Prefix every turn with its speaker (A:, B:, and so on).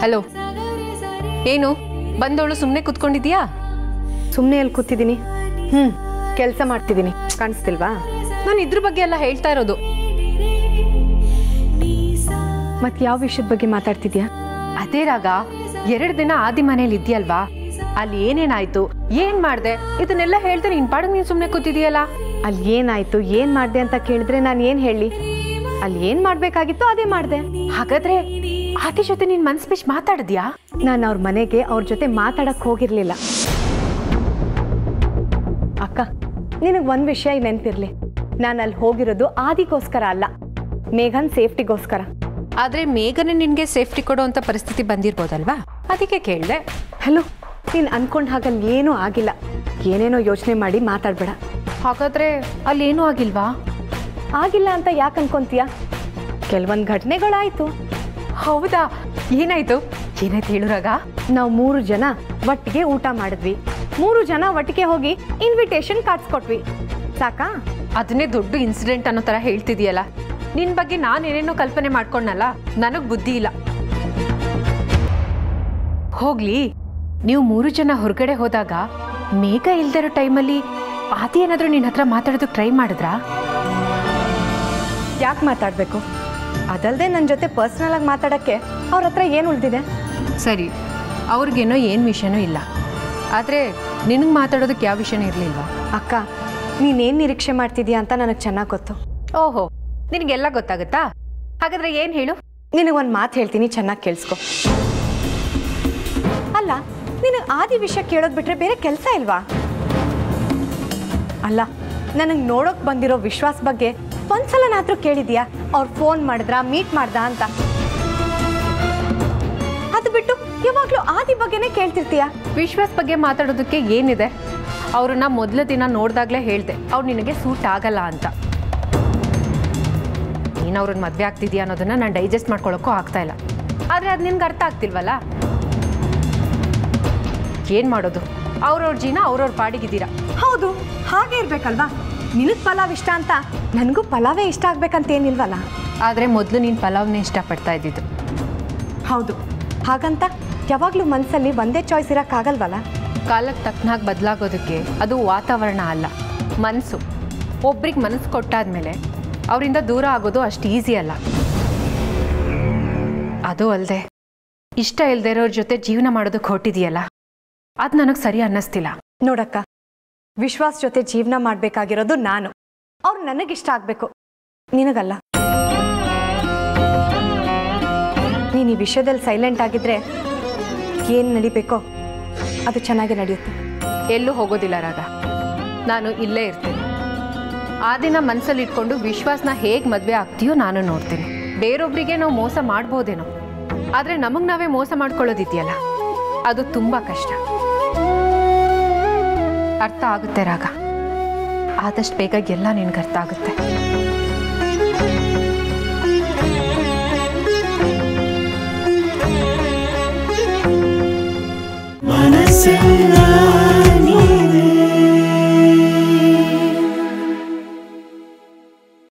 A: hello ಏನು ಬಂದವಳು ಸುಮ್ಮನೆ ಕುತ್ಕೊಂಡಿದ್ಯಾ
B: ಸುಮ್ಮನೆ ಎಲ್ಲಿ ಕೂತಿದ್ದೀನಿ ಹ್ಞೂ ಕೆಲಸ ಮಾಡ್ತಿದ್ದೀನಿ ಕಾಣಿಸ್ತಿಲ್ವಾ
A: ನಾನು ಇದ್ರ ಬಗ್ಗೆ ಎಲ್ಲ ಹೇಳ್ತಾ ಇರೋದು
B: ಮತ್ತೆ ಯಾವ ವಿಷಯದ ಬಗ್ಗೆ ಮಾತಾಡ್ತಿದ್ಯಾ
A: ಅದೇ ರಾಗ ಎರಡು ದಿನ ಆದಿ ಮನೇಲಿ ಇದೆಯಲ್ವಾ ಅಲ್ಲಿ ಏನೇನಾಯ್ತು ಏನ್ ಮಾಡ್ದೆ ಇದನ್ನೆಲ್ಲ ಹೇಳ್ದೆ ನಿನ್ ಪಾಡಿಗೆ ನೀನ್ ಸುಮ್ಮನೆ ಕೂತಿದೀಯಲ್ಲ
B: ಅಲ್ಲಿ ಏನಾಯ್ತು ಏನು ಮಾಡಿದೆ ಅಂತ ಕೇಳಿದ್ರೆ ನಾನು ಏನು ಹೇಳಿ ಅಲ್ಲಿ ಏನು ಮಾಡಬೇಕಾಗಿತ್ತು ಅದೇ ಮಾಡಿದೆ
A: ಹಾಗಾದ್ರೆ ಆದಿ ಜೊತೆ ನೀನ್ ಮನ್ಸ್ ಬಿಚ್ಚಿ ಮಾತಾಡಿದ್ಯಾ
B: ನಾನು ಅವ್ರ ಮನೆಗೆ ಅವ್ರ ಜೊತೆ ಮಾತಾಡಕ್ ಹೋಗಿರ್ಲಿಲ್ಲ ಅಕ್ಕ ನಿನಗೆ ಒಂದು ವಿಷಯ ನೆನಪಿರ್ಲಿ ನಾನು ಅಲ್ಲಿ ಹೋಗಿರೋದು ಆದಿಗೋಸ್ಕರ ಅಲ್ಲ ಮೇಘನ್ ಸೇಫ್ಟಿಗೋಸ್ಕರ
A: ಆದ್ರೆ ಮೇಘನೆ ನಿನ್ಗೆ ಸೇಫ್ಟಿ ಕೊಡೋ ಅಂತ ಪರಿಸ್ಥಿತಿ ಬಂದಿರ್ಬೋದಲ್ವಾ ಅದಕ್ಕೆ ಕೇಳ್ದೆ
B: ಹಲೋ ನೀನು ಅನ್ಕೊಂಡ್ ಹಾಗಲ್ಲಿ ಏನೂ ಆಗಿಲ್ಲ ಏನೇನೋ ಯೋಚನೆ ಮಾಡಿ ಮಾತಾಡ್ಬೇಡ
A: ಹಾಗಾದ್ರೆ ಅಲ್ಲಿ ಏನೂ ಆಗಿಲ್ವಾ
B: ಆಗಿಲ್ಲ ಅಂತ ಯಾಕೆ ಅನ್ಕೊಂತೀಯ ಕೆಲವೊಂದು ಘಟನೆಗಳಾಯ್ತು
A: ಹೌದಾ ಏನಾಯ್ತು ಏನಾಯ್ತು ಹೇಳು ರಾಗ
B: ನಾವು ಮೂರು ಜನ ಒಟ್ಟಿಗೆ ಊಟ ಮಾಡಿದ್ವಿ ಮೂರು ಜನ ಒಟ್ಟಿಗೆ ಹೋಗಿ ಇನ್ವಿಟೇಷನ್ ಕಾಡ್ಸ್ಕೊಟ್ವಿ ಸಾಕಾ
A: ಅದನ್ನೇ ದೊಡ್ಡ ಇನ್ಸಿಡೆಂಟ್ ಅನ್ನೋ ತರ ಹೇಳ್ತಿದೀಯಲ್ಲ ನಿನ್ ಬಗ್ಗೆ ನಾನು ಏನೇನೋ ಕಲ್ಪನೆ ಮಾಡ್ಕೊಂಡಲ್ಲ ನನಗ್ ಬುದ್ಧಿ ಇಲ್ಲ ಹೋಗ್ಲಿ ನೀವು ಮೂರು ಜನ ಹೊರಗಡೆ ಹೋದಾಗ ಮೇಘ ಇಲ್ದಿರೋ ಟೈಮಲ್ಲಿ ಆದಿ ಏನಾದ್ರೂ ನಿನ್ನ ಹತ್ರ ಮಾತಾಡೋದಕ್ಕೆ ಟ್ರೈ ಮಾಡಿದ್ರಾ
B: ಯಾಕೆ ಮಾತಾಡಬೇಕು ಅದಲ್ಲದೆ ನನ್ನ ಜೊತೆ ಪರ್ಸ್ನಲ್ ಆಗಿ ಮಾತಾಡೋಕ್ಕೆ ಅವ್ರ ಹತ್ರ ಏನು ಉಳಿದಿದೆ
A: ಸರಿ ಅವ್ರಿಗೇನೋ ಏನು ವಿಷಯನೂ ಇಲ್ಲ ಆದರೆ ನಿನಗೆ ಮಾತಾಡೋದಕ್ಕೆ ಯಾವ ವಿಷಯನೂ ಇರಲಿಲ್ವಾ
B: ಅಕ್ಕ ನೀನೇನು ನಿರೀಕ್ಷೆ ಮಾಡ್ತಿದ್ಯಾ ಅಂತ ನನಗೆ ಚೆನ್ನಾಗಿ ಗೊತ್ತು
A: ಓಹೋ ನಿನಗೆಲ್ಲ ಗೊತ್ತಾಗುತ್ತಾ ಹಾಗಾದ್ರೆ ಏನು ಹೇಳು
B: ನಿನಗೊಂದು ಮಾತು ಹೇಳ್ತೀನಿ ಚೆನ್ನಾಗಿ ಕೇಳಿಸ್ಕೊ ಅಲ್ಲ ನಿನಗೆ ಆದಿ ವಿಷಯ ಕೇಳೋದು ಬಿಟ್ರೆ ಬೇರೆ ಕೆಲಸ ಇಲ್ವಾ ಅಲ್ಲ ನನಗೆ ನೋಡೋಕೆ ಬಂದಿರೋ ವಿಶ್ವಾಸ ಬಗ್ಗೆ ಒಂದ್ಸಲನಾದ್ರೂ ಕೇಳಿದ್ಯಾ ಅವ್ರು ಫೋನ್ ಮಾಡಿದ್ರಾ ಮೀಟ್ ಮಾಡ್ದ ಅಂತ ಅದು ಬಿಟ್ಟು ಯಾವಾಗಲೂ ಆದಿ ಬಗ್ಗೆನೇ ಕೇಳ್ತಿರ್ತೀಯ
A: ವಿಶ್ವಾಸ್ ಬಗ್ಗೆ ಮಾತಾಡೋದಕ್ಕೆ ಏನಿದೆ ಅವ್ರನ್ನ ಮೊದಲ ದಿನ ನೋಡಿದಾಗಲೇ ಹೇಳ್ದೆ ಅವ್ರು ನಿನಗೆ ಸೂಟ್ ಆಗಲ್ಲ ಅಂತ ನೀನು ಅವ್ರನ್ನ ಮದುವೆ ಆಗ್ತಿದ್ಯಾ ಅನ್ನೋದನ್ನ ನಾನು ಡೈಜೆಸ್ಟ್ ಮಾಡ್ಕೊಳ್ಳೋಕ್ಕೂ ಆಗ್ತಾ ಇಲ್ಲ ಆದರೆ ಅದು ನಿನ್ಗೆ ಅರ್ಥ ಆಗ್ತಿಲ್ವಲ್ಲ ಏನು ಮಾಡೋದು ಅವ್ರವ್ರ ಜೀನ ಅವ್ರವ್ರ ಪಾಡಿಗಿದ್ದೀರಾ
B: ಹೌದು ಹಾಗೆ ಇರ್ಬೇಕಲ್ವಾ ನಿನಗೆ ಪಲಾವ್ ಇಷ್ಟ ಅಂತ ನನಗೂ ಪಲಾವೇ ಇಷ್ಟ ಆಗ್ಬೇಕಂತೇನಿಲ್ವಲ್ಲ
A: ಆದರೆ ಮೊದಲು ನೀನು ಪಲಾವ್ನೇ ಇಷ್ಟಪಡ್ತಾ ಇದ್ದಿದ್ದು
B: ಹೌದು ಹಾಗಂತ ಯಾವಾಗಲೂ ಮನಸ್ಸಲ್ಲಿ ಒಂದೇ ಚಾಯ್ಸ್ ಇರೋಕ್ಕಾಗಲ್ವಲ್ಲ
A: ಕಾಲಕ್ಕೆ ತಕ್ಕನಾಗಿ ಬದಲಾಗೋದಕ್ಕೆ ಅದು ವಾತಾವರಣ ಅಲ್ಲ ಮನಸ್ಸು ಒಬ್ರಿಗೆ ಮನಸ್ಸು ಕೊಟ್ಟಾದ್ಮೇಲೆ ಅವರಿಂದ ದೂರ ಆಗೋದು ಅಷ್ಟು ಈಸಿ ಅಲ್ಲ ಅದು ಅಲ್ಲದೆ ಇಷ್ಟ ಇಲ್ಲದೆ ಇರೋರ ಜೊತೆ ಜೀವನ ಮಾಡೋದಕ್ಕೆ ಹೊಟ್ಟಿದೆಯಲ್ಲ ಅದು ನನಗೆ ಸರಿ ಅನ್ನಿಸ್ತಿಲ್ಲ
B: ನೋಡಕ್ಕ ವಿಶ್ವಾಸ್ ಜೊತೆ ಜೀವನ ಮಾಡಬೇಕಾಗಿರೋದು ನಾನು ಅವ್ರು ನನಗಿಷ್ಟ ಆಗಬೇಕು ನಿನಗಲ್ಲ ನೀನು ಈ ವಿಷಯದಲ್ಲಿ ಸೈಲೆಂಟ್ ಆಗಿದ್ರೆ ಏನು ನಡಿಬೇಕೋ ಅದು ಚೆನ್ನಾಗಿ ನಡೆಯುತ್ತೆ
A: ಎಲ್ಲೂ ಹೋಗೋದಿಲ್ಲ ರಾಗ ನಾನು ಇಲ್ಲೇ ಇರ್ತೀನಿ ಆ ದಿನ ಮನಸ್ಸಲ್ಲಿ ಇಟ್ಕೊಂಡು ವಿಶ್ವಾಸನ ಹೇಗೆ ಮದುವೆ ಆಗ್ತೀಯೋ ನಾನು ನೋಡ್ತೀನಿ ಬೇರೊಬ್ಬರಿಗೆ ನಾವು ಮೋಸ ಮಾಡ್ಬೋದೇನೋ ಆದರೆ ನಮಗೆ ನಾವೇ ಮೋಸ ಮಾಡ್ಕೊಳ್ಳೋದಿದೆಯಲ್ಲ ಅದು ತುಂಬ ಕಷ್ಟ ಅರ್ಥ ಆಗುತ್ತೆ ರಾಗ ಆದಷ್ಟು ಬೇಗ ಎಲ್ಲ ನಿನ್ಗೆ ಅರ್ಥ ಆಗುತ್ತೆ
C: ಮನಸ್ಸೆಲ್ಲ